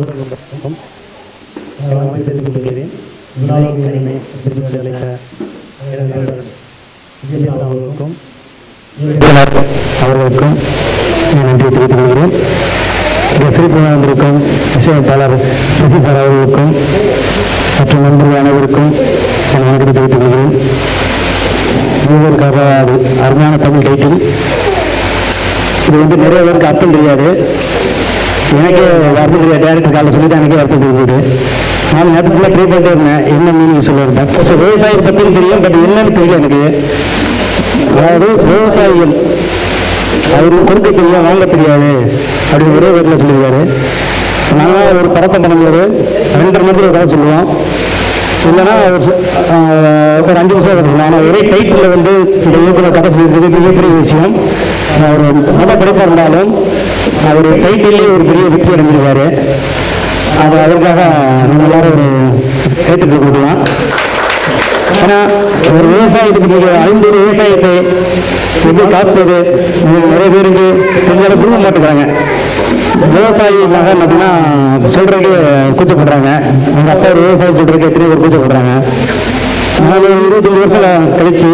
அனைவருக்கும் வணக்கம் தெரிவித்துக் கொள்கிறேன் முன்னாள் தலைமை அளித்த இளைஞர் விஜயபால் அவர்களுக்கும் அவர்களுக்கும் நன்றி தெரிவித்துக் கொள்கிறேன் இங்கே சிறப்பு வந்திருக்கும் இசையமைப்பாளர் சசி சார் அவர்களுக்கும் மற்றும் நண்பர்கள் அனைவருக்கும் நான் வணக்கத்தை தெரிவித்துக் கொள்கிறேன் மூவருக்காக அது அருமையான தமிழ் டைட்டில் இது வந்து நிறைய பேருக்கு அர்த்தம் தெரியாது எனக்கே அர்த்தம் தெரியாது டேரக்டர் காலையில் சொல்லி தான் எனக்கே அர்த்தம் தெரியுது நான் நேற்று ஃபுல்லாக ட்ரை பண்ணிட்டே இருந்தேன் என்ன மீனிங் சொல்லுவேன் ஸோ விவசாயம் பற்றியும் தெரியும் பட் என்னன்னு தெரியல எனக்கு அதாவது விவசாயிகள் அவர் கொடுக்க தெரியும் வாங்க தெரியாது அப்படின்னு ஒரே வீட்டில் சொல்லியிருக்காரு நாங்கள் ஒரு படத்தை பண்ணும்போது ரெண்டரை மணிக்கு ஒரு கதை சொல்லுவோம் இல்லைன்னா ஒரு ச- ஆஹ் ஒரு அஞ்சு நிமிஷம் இருக்கும் ஆனால் ஒரே டைட்டில் வந்து இந்த இயக்குனர் கதை சொல்லியிருக்கிறது மிகப்பெரிய விஷயம் அவர் நல்ல படைப்பாக இருந்தாலும் அவர் டைட்டிலே ஒரு பெரிய வெற்றி அடைஞ்சிருக்காரு அது அதற்காக நம்ம எல்லாரும் ஒரு கைத்தட்டு கொடுக்கலாம் ஏன்னா ஒரு விவசாயத்துக்கு நீங்க ஐம்பது விவசாயத்தை எப்படி காப்பது இது நிறைய பேருக்கு தெரிஞ்சால புரிய மாட்டேங்கிறாங்க விவசாயி மகன் அப்படின்னா சொல்றதுக்கு கூச்சப்படுறாங்க எங்க அப்பா ஒரு விவசாயி சொல்றதுக்கு எத்தனை பேர் கூச்சப்படுறாங்க நான் ஒரு இருபத்தஞ்சு வருஷம் கழிச்சு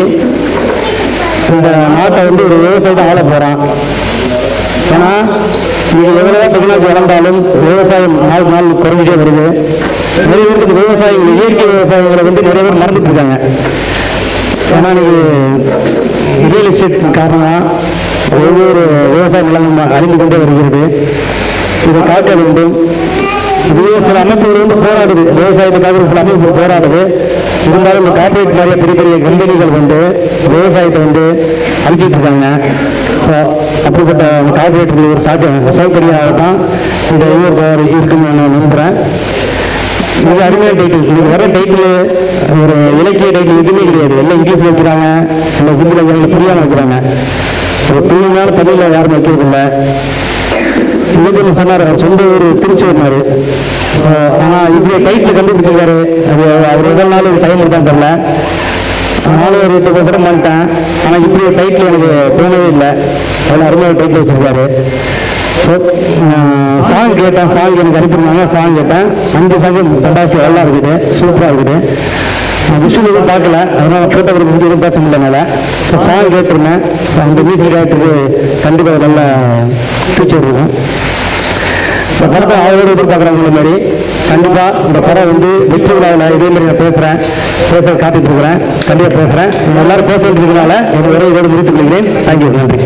இந்த நாட்டை வந்து ஒரு விவசாயத்தை ஆள போறான் ஏன்னா நீங்க எவ்வளவு டெக்னாலஜி வளர்ந்தாலும் விவசாயம் நாள் நாள் குறைஞ்சிட்டே வருது நிறைய பேருக்கு விவசாயிகள் இயற்கை விவசாயிகளை வந்து நிறைய பேர் மறந்துட்டு இருக்காங்க ஏன்னா நீங்க ரியல் எஸ்டேட் காரணமா ஒவ்வொரு விவசாய நிலமும் அழிந்து கொண்டே வருகிறது இதை காக்க வேண்டும் இதுவே சில அமைப்புகள் வந்து போராடுது விவசாயத்துக்காக ஒரு சில அமைப்பு போராடுது இருந்தாலும் இந்த கார்பரேட் நிறைய பெரிய பெரிய கம்பெனிகள் வந்து விவசாயத்தை வந்து அழிச்சிட்டு இருக்காங்க ஸோ அப்படிப்பட்ட கார்பரேட்டுகள் ஒரு சாத்தியம் சௌகரியாக தான் இந்த ஊர் இருக்குன்னு நான் நம்புகிறேன் இது அருமையான டைட்டில் இது வர டைட்டில் ஒரு இலக்கிய டைட்டில் எதுவுமே கிடையாது எல்லாம் இங்கிலீஷில் வைக்கிறாங்க இல்லை ஹிந்தியில் வைக்கிறாங்க புரியாமல் வைக்கிறாங்க ஒரு புரியுமான தமிழில் யாரும் வைக்கிறதில்ல இளைஞர் சொன்னார் அவர் சொந்த ஊர் திருச்சூர்னாரு ஸோ ஆனால் இப்படி டைட்டில் கண்டுபிடிச்சிருக்காரு அது அவர் எவ்வளோ நாள் டைம் இருக்கான்னு தெரியல நானும் ஒரு எட்டு கூட மாட்டேன் ஆனால் இப்படி ஒரு டைட்டில் எனக்கு தோணவே இல்லை அவ்வளோ அருமையான டைட்டில் வச்சிருக்காரு சாங் கேட்டேன் சாங் எனக்கு அனுப்பியிருந்தாங்க சாங் கேட்டேன் அஞ்சு சாங் பட்டாசு நல்லா இருக்குது சூப்பராக இருக்குது நான் விஷயம் எதுவும் பார்க்கல அதனால ஃபோட்டோகிராஃபி பற்றி எதுவும் பேச முடியல ஸோ சாங் கேட்டிருந்தேன் ஸோ அந்த மியூசிக் டேரக்டருக்கு கண்டிப்பாக நல்ல ஃபியூச்சர் இருக்கும் இந்த படத்தை அவரோட எதிர்பார்க்குறவங்கள மாதிரி கண்டிப்பாக இந்த படம் வந்து வெற்றி விழாவில் இதே மாதிரி நான் பேசுகிறேன் பேச காத்துட்டு இருக்கிறேன் கண்டிப்பாக பேசுகிறேன் எல்லாரும் பேசுறது இருக்கனால ஒரு உரை இதோடு முடித்துக் கொள்கிறேன் தேங்க்யூ நன்றி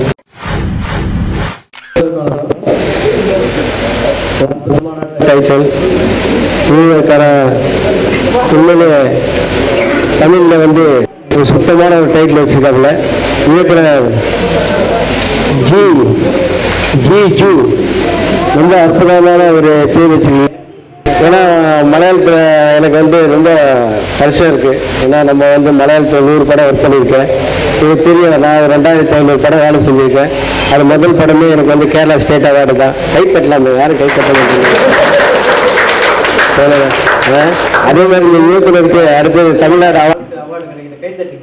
டைட்டில் இவங்களுக்கான உண்மையிலே தமிழில் வந்து ஒரு சுத்தமான ஒரு டைட்டில் வச்சிருக்காப்புல இயக்குனர் ஜி ஜி ஜூ ரொம்ப அற்புதமான ஒரு பேர் வச்சிருக்கீங்க ஏன்னா மலையாளத்தில் எனக்கு வந்து ரொம்ப வருஷம் இருக்கு ஏன்னா நம்ம வந்து மலையாளத்தில் நூறு படம் ஒர்க் பண்ணியிருக்கேன் இது தெரியும் நான் ஒரு ரெண்டாயிரத்தி ஐநூறு படம் வேலை செஞ்சுருக்கேன் அது முதல் படமே எனக்கு வந்து கேரளா ஸ்டேட் அவார்டு தான் கைப்பற்றலாம் யாரும் கைப்பற்ற சொல்லுங்க ஆ? அதே மாதிரி இந்த இயக்குனருக்கு அடுத்தது தமிழ்நாடு அவார்டு அவார்டு கிடைக்குது கை தட்டுங்க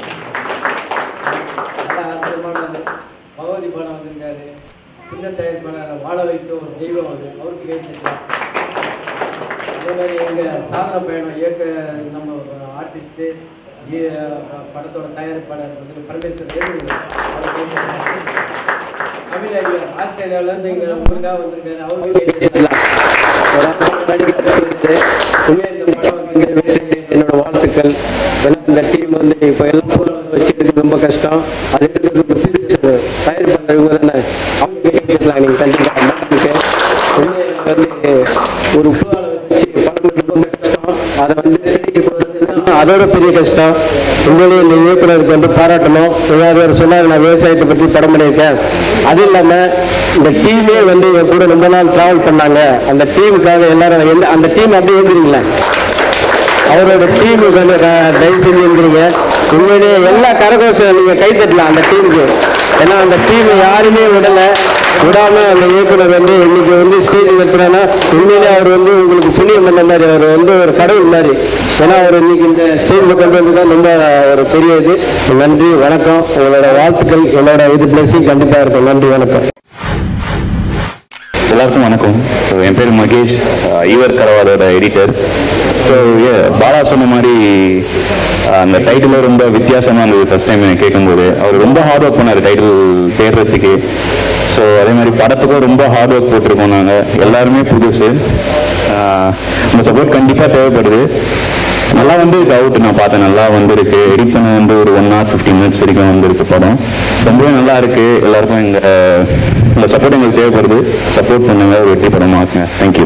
நல்லா அற்புதமான பகவதி பாடம் வந்திருக்காரு சின்ன தயாரிப்பாளர் வாழ வைக்க ஒரு தெய்வம் அது அவருக்கு கை தட்டலாம் அதே மாதிரி எங்க சாதன பயணம் இயக்க நம்ம ஆர்டிஸ்ட்டு படத்தோட தயாரிப்பாளர் வந்து பரமேஸ்வர் ஏழுமலை. அவர் கை தட்டலாம். தமிழ் அறிஞர் ஆஸ்திரேலியாவில இருந்து இங்க உங்களுக்காக வந்திருக்காரு அவருக்கு கை தட்டலாம். ஒரு அற்புதமான நடிகர் வந்து உண்மையா இந்த படம் வந்து வெற்றி என்னோட வாழ்த்துக்கள் ஏன்னா இந்த டீம் வந்து இப்போ எல்லாம் வச்சுக்கிறது ரொம்ப கஷ்டம் அது எடுக்கிறது தயாரிப்பாளர் இவங்க தானே அவங்க கேட்கலாம் நீங்கள் கண்டிப்பாக மாற்றிட்டு உண்மையா எனக்கு வந்து ஒரு புலால வச்சு படம் எடுக்கிறது ரொம்ப கஷ்டம் அதை வந்து தேடி போகிறது அதோட பெரிய கஷ்டம் உண்மையிலேயே இந்த இயக்குனருக்கு வந்து பாராட்டணும் ஏதாவது ஒரு சொன்னார் நான் விவசாயத்தை பற்றி படம் பண்ணியிருக்கேன் அது இல்லாமல் இந்த டீமே வந்து என் கூட ரொம்ப நாள் டிராவல் பண்ணாங்க அந்த டீமுக்காக எல்லாரும் எந்த அந்த டீம் அப்படியே ஏற்கிறீங்களா அவரோட டீமுக்கு வந்து க- தயவு செஞ்சு இருக்கிறீங்க உண்மையிலேயே எல்லா கரகோஷம் நீங்கள் கை தட்டலாம் அந்த டீமுக்கு ஏன்னா அந்த டீம் யாருமே விடலை விடாம அந்த இயக்குனர் வந்து இன்னைக்கு வந்து ஸ்டேஜ் நிறுத்துறேன்னா உண்மையிலே அவர் வந்து உங்களுக்கு புண்ணியம் பண்ண மாதிரி அவர் வந்து ஒரு கடவுள் மாதிரி ஏன்னா அவர் இன்னைக்கு இந்த ஸ்டேஜில் கொண்டு வந்து தான் ரொம்ப ஒரு பெரிய இது நன்றி வணக்கம் உங்களோட வாழ்த்துக்கள் என்னோட இது பிளஸிங் கண்டிப்பாக இருக்கும் நன்றி வணக்கம் எல்லாருக்கும் வணக்கம் ஸோ என் பேர் மகேஷ் அஹ் ஈவர் கரவாலோட எடிட்டர் ஸோ பாலா சொன்ன மாதிரி அஹ் அந்த டைட்டில் ரொம்ப வித்தியாசமாக இருந்தது ஃபர்ஸ்ட் டைம் எனக்கு கேட்கும்போது அவர் ரொம்ப ஹார்ட் ஒர்க் பண்ணார் டைட்டில் தேடுறதுக்கு ஸோ அதே மாதிரி படத்துக்கும் ரொம்ப ஹார்ட் ஒர்க் போட்டிருக்கோம் நாங்கள் எல்லாருமே புதுசு அஹ் உங்க சப்போர்ட் கண்டிப்பாக தேவைப்படுது நல்லா வந்திருக்கு அவுட் நான் பார்த்தேன் நல்லா வந்திருக்கு எடிட் பண்ண வந்து ஒரு ஒன் ஹவர் ஃபிஃப்டின் மினிட்ஸ் வரைக்கும் வந்திருக்கு படம் ரொம்பவே நல்லா இருக்கு எல்லாருக்கும் எங்க இந்த சப்போர்ட் எங்களுக்கு தேவைப்படுது சப்போர்ட் பண்ணுங்க ஒரு வெற்றி படம் ஆக்குங்க தேங்க்யூ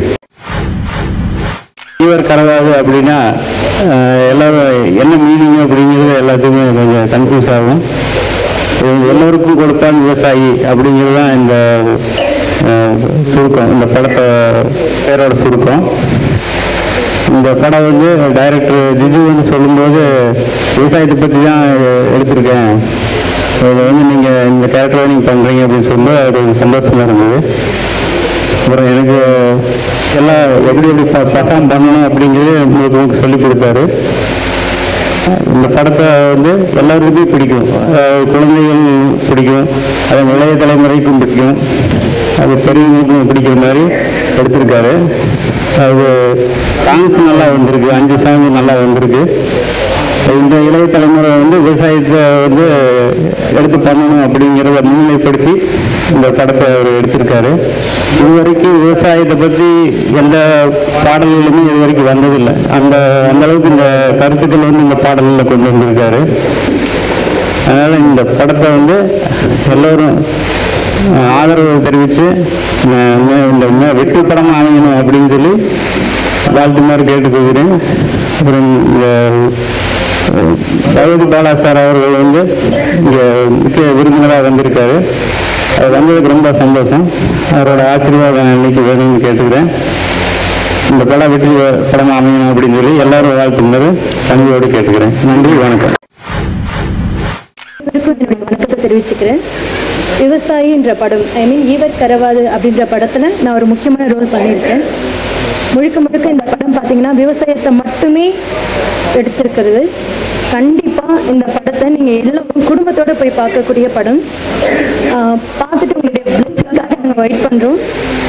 ஈவர் கரவாது அப்படின்னா அஹ், எல்லாரும் என்ன மீனிங் அப்படிங்கிறது எல்லாத்துக்குமே கொஞ்சம் கன்ஃபியூஸ் ஆகும் இது எல்லோருக்கும் கொடுத்தான் விவசாயி அப்படிங்கிறது தான் இந்த அஹ், சுருக்கம் இந்த படத்தை பேரோட சுருக்கம் இந்த படம் வந்து டைரக்டர் ஜிஜு வந்து சொல்லும்போது விவசாயத்தை பற்றி தான் எடுத்திருக்கேன் இதை வந்து நீங்கள் இந்த கேரக்டரை நீங்கள் பண்ணுறீங்க அப்படின்னு சொல்லி அது ஒரு சந்தோஷமாக இருந்தது அப்புறம் எனக்கு எல்லாம் எப்படி எப்படி பர்ஃபார்ம் பண்ணணும் அப்படிங்கிறது உங்களுக்கு உங்களுக்கு சொல்லிக் கொடுத்தாரு இந்த படத்தை வந்து எல்லாருக்குமே பிடிக்கும் அஹ் குழந்தைகள் பிடிக்கும் அது இளைய தலைமுறைக்கும் பிடிக்கும் அது பெரியவங்களுக்கும் பிடிக்கிற மாதிரி எடுத்திருக்காரு அது சாங்ஸ் நல்லா வந்திருக்கு அஞ்சு சாங் நல்லா வந்திருக்கு இந்த இளைய தலைமுறை வந்து விவசாயத்தை வந்து எடுத்து பண்ணணும் அப்படிங்கிறத முன்னிலைப்படுத்தி இந்த படத்தை அவர் எடுத்திருக்காரு இது வரைக்கும் விவசாயத்தை பற்றி எந்த பாடல்களுமே இது வரைக்கும் வந்ததில்லை அந்த அந்த அளவுக்கு இந்த கருத்துக்கள் வந்து இந்த பாடல்களில் கொண்டு வந்திருக்காரு அதனால இந்த படத்தை வந்து எல்லோரும் அஹ், ஆதரவு தெரிவித்து அஹ், இன்னும் இந்த இன்னும் வெற்றி படம் அமையணும் அப்படின்னு சொல்லி வாழ்த்துமாறு கேட்டுக்கொள்கிறேன் அப்புறம் இந்த அஹ், பகவதி பாலா சார் அவர்கள் வந்து இங்கே முக்கிய விருந்தினராக வந்திருக்காரு அது வந்ததுக்கு ரொம்ப சந்தோஷம் அவரோட ஆசீர்வாதம் இன்னைக்கு வேணும்னு கேட்டுக்கிறேன் இந்த படம் வெற்றி படம் அமையணும் அப்படின்னு சொல்லி எல்லாரும் வாழ்த்துமாறு பணியோடு கேட்டுக்கிறேன் நன்றி வணக்கம் அனைவருக்கும் என்னுடைய வணக்கத்தை தெரிவிச்சுக்கிறேன் விவசாயின்ற படம் ஐ மீன் ஈவர் கரவாது அப்படின்ற படத்தில் நான் ஒரு முக்கியமான ரோல் பண்ணியிருக்கேன் முழுக்க முழுக்க இந்த படம் பார்த்தீங்கன்னா விவசாயத்தை மட்டுமே எடுத்திருக்கிறது கண்டிப்பாக இந்த படத்தை நீங்கள் எல்லோரும் குடும்பத்தோடு போய் பார்க்கக்கூடிய படம் ஆஹ் பார்த்துட்டு உங்களுடைய பிளஸ்க்காக நாங்கள் வெயிட் பண்ணுறோம்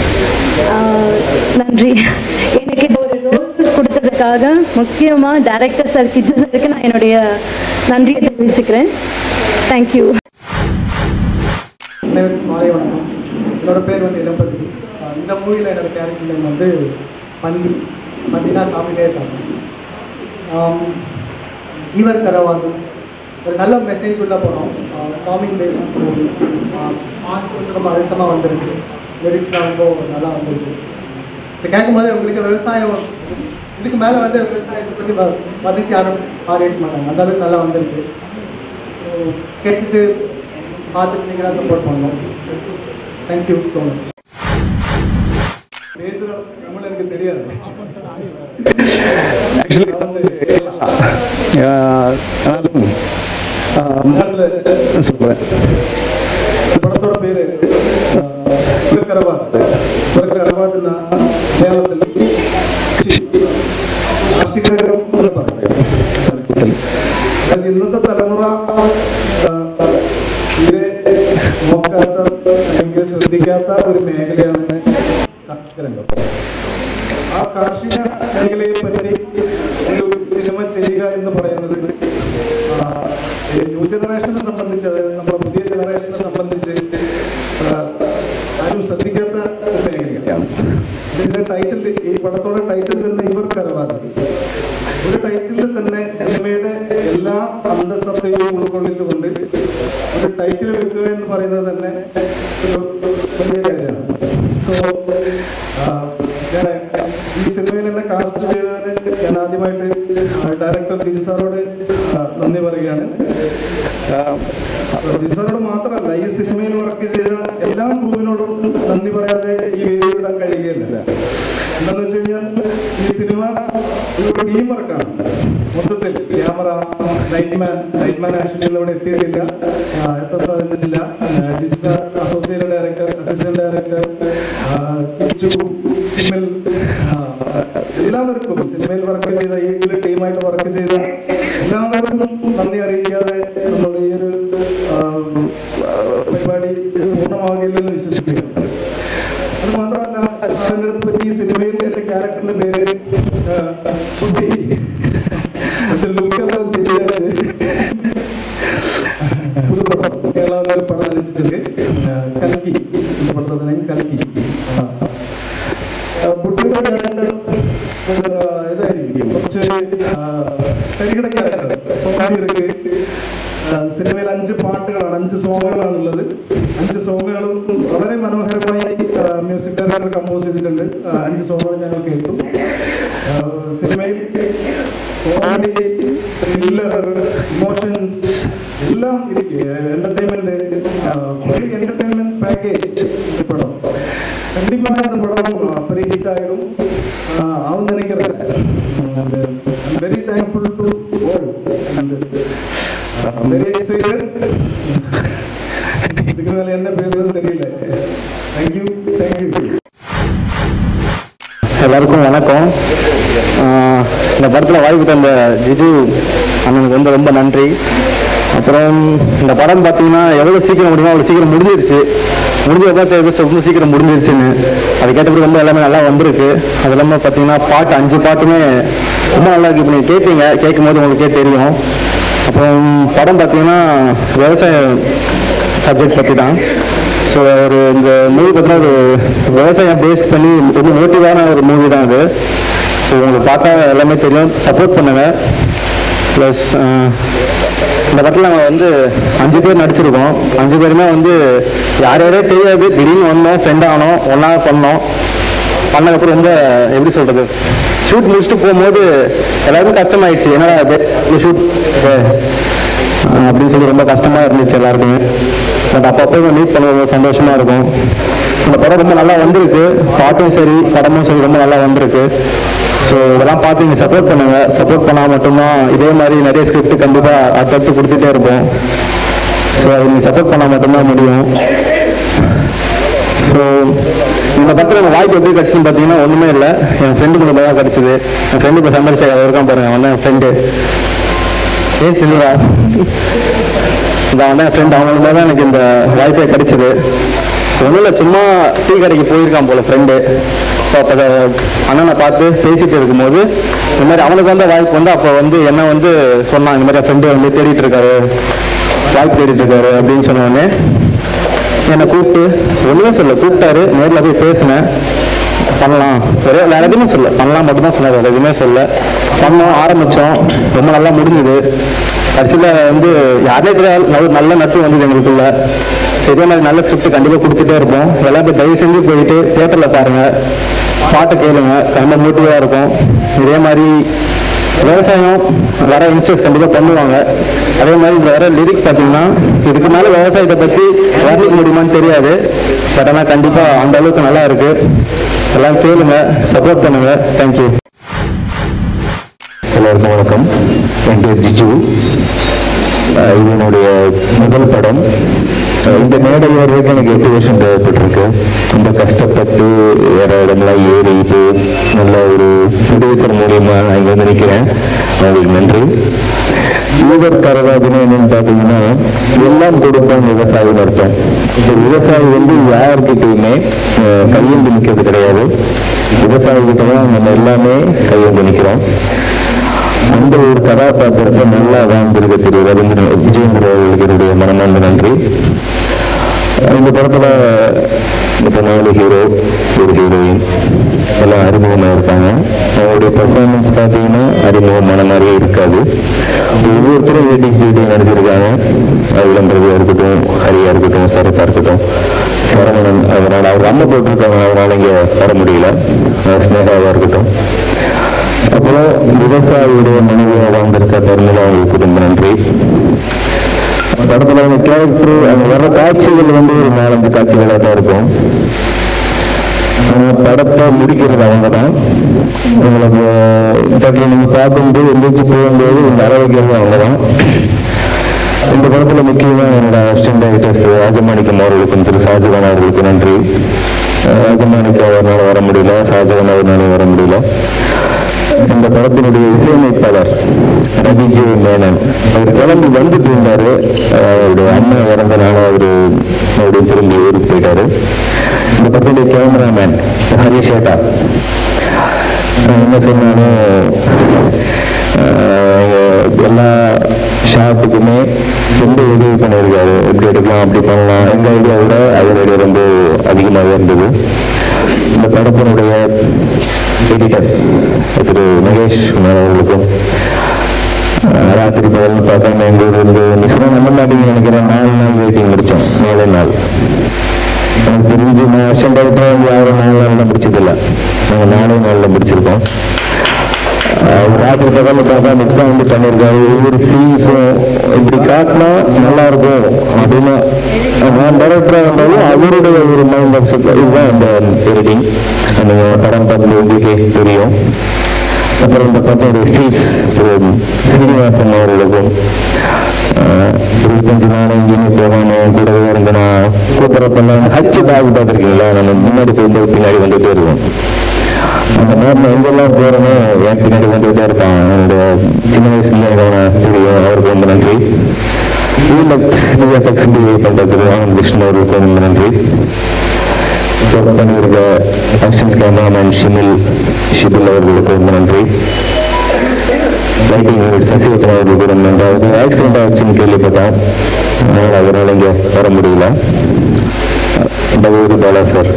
நன்றி எனக்கு இது ஒரு ரோல் கொடுத்ததுக்காக முக்கியமாக டைரக்டர் சார் கிஜு சாருக்கு நான் என்னுடைய நன்றியை தெரிவிச்சுக்கிறேன் தேங்க்யூ அனைவருக்கும் மாலை வணக்கம் என்னோட பேர் வந்து இளம்பதி அஹ் இந்த மூவியில் என்னோட கேரக்டர் நேம் வந்து பந்தி பந்தினா சாப்பிட்டே இருக்காங்க ஆம், ஈவர் கரவாது ஒரு நல்ல மெசேஜ் உள்ள போனோம் காமிங் பேஸ் மூவி மார்க் வந்து ரொம்ப அழுத்தமாக வந்திருக்கு லிரிக்ஸ்லாம் ரொம்ப நல்லா வந்திருக்கு இதை கேட்கும்போது உங்களுக்கு விவசாயம் இதுக்கு மேலே வந்து விவசாயத்தை பற்றி வ- வர்ணிச்சு யாரும் பாராட்ட மாட்டாங்க அந்த அளவுக்கு நல்லா வந்திருக்கு ஸோ கேட்டுட்டு பார்த்துட்டு நீங்களாக சப்போர்ட் பண்ணணும் தேங்க்யூ ஸோ மச் பேசுகிற தமிழ் எனக்கு தெரியாது சொல்றேன் இந்த படத்தோட பேரு இவக்கரவாத் இவக்கரவாத்னா கேரளத்தில் കാർഷികരം എന്ന് പറയും അത് ഇന്നത്തെ തലമുറ ആ, തീരെ നോക്കാത്ത അല്ലെങ്കിൽ ശ്രദ്ധിക്കാത്ത ഒരു മേഖലയാണ് കാർഷിക രംഗം ആ കാർഷിക മേഖലയെ പറ്റി ഒരു സിനിമ ചെയ്യുക എന്ന് പറയുന്നത് ആ, ഈ ന്യൂ ജനറേഷനെ സംബന്ധിച്ച് അതായത് നമ്മുടെ പുതിയ ജനറേഷനെ സംബന്ധിച്ച് ആ, ആരും ശ്രദ്ധിക്കാത്ത ഒരു മേഖലയാണ് ഇതിന്റെ ടൈറ്റിൽ ഈ പടത്തോടെ ടൈറ്റിൽ തന്നെ ഇവർക്ക് അറിവാതെ ഒരു ടൈറ്റിലിൽ തന്നെ സിനിമയുടെ എല്ലാ അന്തസത്തയും ഉൾക്കൊള്ളിച്ചുകൊണ്ട് ഒരു ടൈറ്റിൽ വെക്കുക എന്ന് പറയുന്നത് തന്നെ ഒരു വലിയ കാര്യമാണ് സോ ഞാൻ ഈ സിനിമയിൽ എന്നെ കാസ്റ്റ് ചെയ്തതിന് ഞാൻ ആദ്യമായിട്ട് ഡയറക്ടർ ജിജു സാറോട് ആ, നന്ദി പറയുകയാണ് ആ, ജിജു സാറോട് മാത്രമല്ല ഈ സിനിമയിൽ വർക്ക് ചെയ്ത എല്ലാ ക്രൂവിനോടും നന്ദി പറയാതെ ഈ വേദി വിടാൻ കഴിയുകയില്ല എന്താണെന്ന് വെച്ച് കഴിഞ്ഞാൽ ഈ സിനിമ ഒരു ടീം വർക്കാണ് മൊത്തത്തിൽ ക്യാമറ നൈറ്റ്മാൻ നൈറ്റ്മാൻ ആക്ച്വലി ഇവിടെ എത്തിയിട്ടില്ല ആ, എത്താൻ സാധിച്ചിട്ടില്ല Jiju sir associate director assistant director Kichu സിനിമയിൽ ആ, എല്ലാവർക്കും സിനിമയിൽ വർക്ക് ചെയ്ത ഈ ടീമായിട്ട് വർക്ക് ചെയ്ത എല്ലാവർക്കും നന്ദി അറിയിക്കാതെ നമ്മുടെ ഈ ഒരു ആ, പരിപാടി പൂർണ്ണമാകില്ലെന്ന് വിശ്വസിക്കുന്നു അത് മാത്രമല്ല படத்துல பேரு அஹ், குட்டி அந்த லுக்கெல்லாம் செஞ்சாச்சு புது படம் கேரளாவில் ஒரு படம் நடிச்சிட்டு இருக்கு அஹ், கல்கி இந்த படத்தோட name கல்கி പുട്ടിയുടെ ക്യാരക്ടർ ഇതായിരിക്കും കുറച്ച് കരികിട ക്യാരക്ടർ ഇവർക്ക് സിനിമയിൽ അഞ്ച് പാട്ടുകളാണ് അഞ്ച് സോങ്ങുകളാണ് ഉള്ളത് അഞ്ച് സോങ്ങുകളും വളരെ മനോഹരമായി മ്യൂസിക് ഡയറക്ടർ കമ്പോസ് ചെയ്തിട്ടുണ്ട് ആ, അഞ്ച് സോങ്ങുകൾ ഞങ്ങൾ കേട്ടു ആ, സിനിമയിൽ കോമഡി ത്രില്ലർ ഇമോഷൻസ് എല്ലാം ഇരിക്കും എന്റർടൈൻമെന്റ് എന്റർടൈൻമെന്റ് പാക്കേജ് ഈ படம் கண்டிப்பா இந்த படம் பெரிய ஹிட் ஆயிடும் ஆகும் நினைக்கிறேன் very thankful to all and very excited இதுக்கு மேல என்ன பேசுறது தெரியல தேங்க்யூ தேங்க்யூ எல்லாருக்கும் வணக்கம் ஆஹ் இந்த படத்தில் வாய்ப்பு தந்த ஜிஜு அண்ணனுக்கு வந்து ரொம்ப நன்றி அப்புறம் இந்த படம் பார்த்தீங்கன்னா எவ்வளோ சீக்கிரம் முடியுமோ அவ்வளோ சீக்கிரம் முடிஞ்சிருச்சு முடிஞ்சதான் தெரியுது ரொம்ப சீக்கிரம் முடிஞ்சிருச்சுன்னு அதுக்கேற்றபடி ரொம்ப எல்லாமே நல்லா வந்திருக்கு அது இல்லாமல் பார்த்தீங்கன்னா பாட்டு அஞ்சு பாட்டுமே ரொம்ப நல்லா இருக்கு இப்போ நீங்கள் கேட்பீங்க கேட்கும் போது உங்களுக்கே தெரியும் அப்புறம் படம் பார்த்தீங்கன்னா விவசாய சப்ஜெக்ட் பற்றி தான் ஸோ ஒரு இந்த மூவி பார்த்தீங்கன்னா ஒரு விவசாயம் பேஸ் பண்ணி ரொம்ப மோட்டிவான ஒரு மூவி தான் அது ஸோ உங்களுக்கு பார்த்தா எல்லாமே தெரியும் சப்போர்ட் பண்ணுங்க ப்ளஸ் இந்த படத்தில் நம்ம வந்து அஞ்சு பேர் நடிச்சிருக்கோம் அஞ்சு பேருமே வந்து யார் யாரே தெரியாது திடீர்னு வந்தோம் ஃப்ரெண்ட் ஆனோம் ஒன்றா பண்ணோம் பண்ணதுக்கப்புறம் ரொம்ப எப்படி சொல்கிறது ஷூட் முடிச்சுட்டு போகும்போது எல்லாருக்கும் கஷ்டமாயிடுச்சு என்னடா இது ஷூட் அப்படின்னு சொல்லி ரொம்ப கஷ்டமா இருந்துச்சு எல்லாருக்குமே பட் அப்பப்போ மீட் பண்ணுறது சந்தோஷமா இருக்கும் இந்த படம் ரொம்ப நல்லா வந்திருக்கு பாட்டும் சரி படமும் சரி ரொம்ப நல்லா வந்திருக்கு ஸோ இதெல்லாம் பார்த்து நீங்கள் சப்போர்ட் பண்ணுங்க சப்போர்ட் பண்ணால் மட்டும்தான் இதே மாதிரி நிறைய ஸ்கிரிப்ட் கண்டிப்பாக அடுத்தடுத்து கொடுத்துட்டே இருப்போம் ஸோ அதை நீங்கள் சப்போர்ட் பண்ணால் மட்டும்தான் முடியும் ஸோ இந்த படத்தில் எனக்கு வாய்ப்பு எப்படி கிடச்சுன்னு பார்த்தீங்கன்னா ஒன்றுமே இல்லை என் ஃப்ரெண்டு மூலமாக தான் கிடச்சிது என் ஃப்ரெண்டு இப்போ சந்தர்ஷம் இருக்கான் பாருங்க அவன் தான் என் ஃப்ரெண்டு ஏன் சில்வா இந்த அவன் என் ஃப்ரெண்ட் அவன் மூலமாக தான் எனக்கு இந்த வாய்ப்பே கிடைச்சது ஒன்றும் இல்லை சும்மா டீ கடைக்கு போயிருக்கான் போல ஃப்ரெண்டு ஸோ அப்போ அண்ணனை பார்த்து பேசிட்டு இருக்கும்போது இந்த மாதிரி அவனுக்கு வந்த வாய்ப்பு வந்து அப்போ வந்து என்ன வந்து சொன்னான் இந்த மாதிரி ஃப்ரெண்டு வந்து தேடிட்டு இருக்காரு வாய்ப்பு தேடிட்டு இருக்காரு அப்படின்னு சொன்னோடனே என்னை கூப்பிட்டு ஒன்றுமே சொல்ல கூப்பிட்டாரு நேரில் போய் பேசினேன் பண்ணலாம் ஒரே வேற எதுவுமே சொல்ல பண்ணலாம் மட்டும்தான் சொன்னார் வேற எதுவுமே சொல்ல பண்ணோம் ஆரம்பித்தோம் ரொம்ப நல்லா முடிஞ்சுது கடைசியில் வந்து யாரே தெரியாது நல்ல நல்ல நட்பு வந்தது எங்களுக்குள்ள இதே மாதிரி நல்ல ஸ்கிரிப்ட் கண்டிப்பாக கொடுத்துட்டே இருப்போம் எல்லாத்தையும் தயவு செஞ்சு போயிட்டு தேட்டரில் பாருங்க பாட்டை கேளுங்க ரொம்ப மோட்டிவாக இருக்கும் இதே மாதிரி விவசாயம் வர இன்ஸ்டர்ஸ் கண்டிப்பாக பண்ணுவாங்க அதே மாதிரி இந்த வர லிரிக் பார்த்தீங்கன்னா இதுக்கு மேலே விவசாயத்தை பற்றி வர்ணிக்க முடியுமான்னு தெரியாது பட் ஆனால் கண்டிப்பாக அந்த அளவுக்கு நல்லா இருக்கு எல்லாம் கேளுங்க சப்போர்ட் பண்ணுங்க தேங்க்யூ எல்லாருக்கும் வணக்கம் என் பேர் ஜிஜு அஹ் இது என்னுடைய முதல் படம் அஹ் இந்த மேடை வரைக்கும் எனக்கு எட்டு வருஷம் தேவைப்பட்டிருக்கு ரொம்ப கஷ்டப்பட்டு வேற இடம்லாம் ஏறி இது நல்ல ஒரு ப்ரொடியூசர் மூலியமா நான் இங்க வந்து நிற்கிறேன் அவங்களுக்கு நன்றி ஈவர் கரவாதுன்னு என்னன்னு பார்த்தீங்கன்னா எல்லாம் கொடுப்போம் விவசாயம் அர்த்தம் இந்த விவசாயி வந்து யாருக்கிட்டையுமே அஹ், கையேந்து நிற்கிறது கிடையாது விவசாயி கிட்ட தான் நம்ம எல்லாமே கையேந்து நிற்கிறோம் அந்த ஒரு கதாபாத்திரத்தை நல்லா வாழ்ந்திருக்க திரு ரவீந்திர விஜயேந்திர அவர்களுக்கு என்னுடைய மனமார்ந்த நன்றி இந்த படத்துல இப்போ நாலு ஹீரோ ஒரு ஹீரோயின் எல்லாம் அறிமுகமாக இருக்காங்க அவங்களுடைய பர்ஃபார்மன்ஸ் பார்த்தீங்கன்னா அறிமுகமான மாதிரியே இருக்காது ஒவ்வொருத்தரும் ஏடி ஹீடி நடிச்சிருக்காங்க அருளன்றதா இருக்கட்டும் ஹரியா இருக்கட்டும் சரத்தா இருக்கட்டும் சரவணன் அதனால அவர் அம்மா போட்டிருக்காங்க அவரால் இங்கே வர முடியல அஹ் ஸ்னேகாவா இருக்கட்டும் அப்புறம் விவசாயியுடைய மனைவியாக வாழ்ந்திருக்க தருமலா அவங்களுக்கு ரொம்ப நன்றி படத்துல அந்த கேரக்டர் அங்க வர காட்சிகள் வந்து ஒரு நாலஞ்சு காட்சிகளாக தான் இருக்கும் ஆனா படத்தை முடிக்கிறது அவங்க தான் உங்களுக்கு படத்தில் நீங்க பார்க்கும்போது எந்திரிச்சு போகும்போது இந்த அரவைக்கிறது அவங்க தான் இந்த படத்துல முக்கியமா என்னோட அசிஸ்டன்ட் டைரக்டர்ஸ் ராஜமாணிக்கம் அவர்களுக்கும் திரு ஷாஜகான் அவர்களுக்கு நன்றி அஹ் ராஜமாணிக்கம் அவர்னால வர முடியல ஷாஜகான் அவர்னால வர முடியல இந்த படத்தினுடைய இசையமைப்பாளர் ரவி ஜே மேனன் அவர் கிளம்பி வந்துட்டு இருந்தாரு அஹ் அவருடைய அம்மா இறந்தனால அவரு மறுபடியும் திரும்பி ஊருக்கு போயிட்டாரு இந்த படத்துடைய கேமராமேன் ஹரிஷேட்டா நான் என்ன சொன்னாலும் ஆஹ், எல்லா ஷாப்புக்குமே ரொம்ப உதவி பண்ணியிருக்காரு இப்படி எடுக்கலாம் அப்படி பண்ணலாம் எங்கள் ஐடியா விட அவர் ஐடியா ரொம்ப அதிகமாகவே இருந்தது இந்த படத்தினுடைய எடிட்டர் திரு மகேஷ் குமார் அவர்களுக்கும் ஆஹ், ராத்திரி பகல்னு பார்க்காம எங்கள் ஊர் இருந்து நீ சொன்ன நம்ப மாட்டீங்க நினைக்கிறேன் நாலு நாள் வெயிட்டிங் முடித்தோம் நாலே நாள் எனக்கு தெரிஞ்சு நான் வருஷம் டேரக்டராக வந்து யாரும் நாலு நாளில் முடிச்சதில்லை நாங்கள் நாலே நாளில் முடிச்சிருக்கோம் ஆஹ் ராத்திரி பகலில் பார்த்தா நிற்க வந்து பண்ணியிருக்காரு ஒவ்வொரு சீன்ஸும் இப்படி காட்டினா நல்லா இருக்கும் அப்படின்னு நான் டேரக்டராக இருந்தாலும் அவருடைய ஒரு மைண்ட் ஆஃப் இதுதான் இந்த எடிட்டிங் நீங்கள் படம் பார்த்து உங்களுக்கே தெரியும் அப்புறம் இந்த படத்தோட சீஸ் ஸ்ரீனிவாசன் அவர்களுக்கும் ஆஹ் இருபத்தஞ்சு நாள் எங்கேயுமே போகாமல் கூடவே இருந்து நான் கூப்பிட்றப்பெல்லாம் ஹச்சு பேக் பார்த்துருக்கீங்களா நம்ம முன்னாடி போகும்போது பின்னாடி வந்துட்டே இருக்கோம் அந்த மாதிரி நான் எங்கெல்லாம் போகிறேனோ என் பின்னாடி வந்துகிட்டே இருப்பான் அந்த சின்ன வயசுல எனக்கு அவனை தெரியும் அவருக்கு ரொம்ப நன்றி ஃபிளெக்சிபிலிட்டி பண்ணுறதுக்கு ஆனந்த் கிருஷ்ணன் அவர்களுக்கு ரொம்ப நன்றி ஒர்க் பண்ணியிருக்க அசிஸ்டன்ட் கேமராமேன் ஷிமில் ஷிபுல் அவர்களுக்கு ரொம்ப நன்றி லைட்டிங் யூனிட் சசிவத்தன் அவர்களுக்கு ரொம்ப நன்றி அவருக்கு ஆக்சிடென்ட் ஆச்சுன்னு கேள்விப்பட்டேன் அதனால் அவரால் இங்கே வர முடியல பகவதி பாலா சார்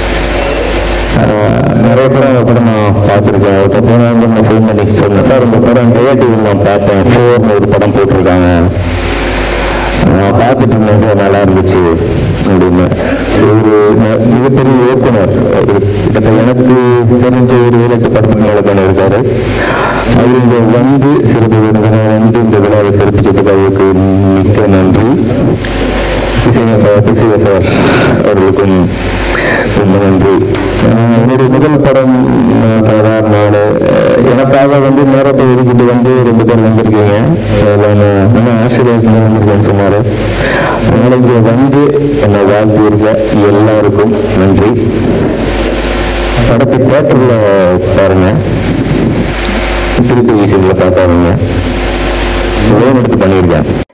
ஆஹ் நிறைய படம் அந்த படம் நான் பார்த்துருக்கேன் அவர்கிட்ட போன வந்து நான் ஃபோன் பண்ணி சொன்னேன் சார் இந்த படம் ஜெயா டிவியில் நான் பார்த்தேன் ஃபோர்னு ஒரு படம் போட்டிருக்காங்க நான் பார்த்துட்டு இருந்தேன் சார் நல்லா இருந்துச்சு அப்படின்னு ஒரு ந- மிகப்பெரிய இயக்குனர் ஒரு கிட்டத்தட்ட எனக்கு தெரிஞ்ச ஒரு ஏழு எட்டு படத்துக்கு மேலே தானே இருக்காரு அவர் இங்கே வந்து சிறப்பு விருந்தினர் வந்து இந்த விழாவை சிறப்பிச்சதுக்கு அவருக்கு மிக்க நன்றி பிசிக சார் அவர்களுக்கும் ரொம்ப நன்றி ஆஹ் என்னுடைய முதல் படம் ஆஹ் சாதாரண நாடு ஆஹ் எனக்காக வந்து நேரத்தை ஒதுக்கிட்டு வந்து ரெண்டு பேர் வந்திருக்கீங்க அதில் நான் ஆசிரியர் வந்திருக்கேன்னு சொன்னாரு நாளைக்கு வந்து என்னை வாழ்த்து இருக்க எல்லாருக்கும் நன்றி படத்தை தேட்டரில் பாருங்க திருப்பி வீசியில் பார்த்தாருங்க லோன் எடுத்து பண்ணியிருக்கேன்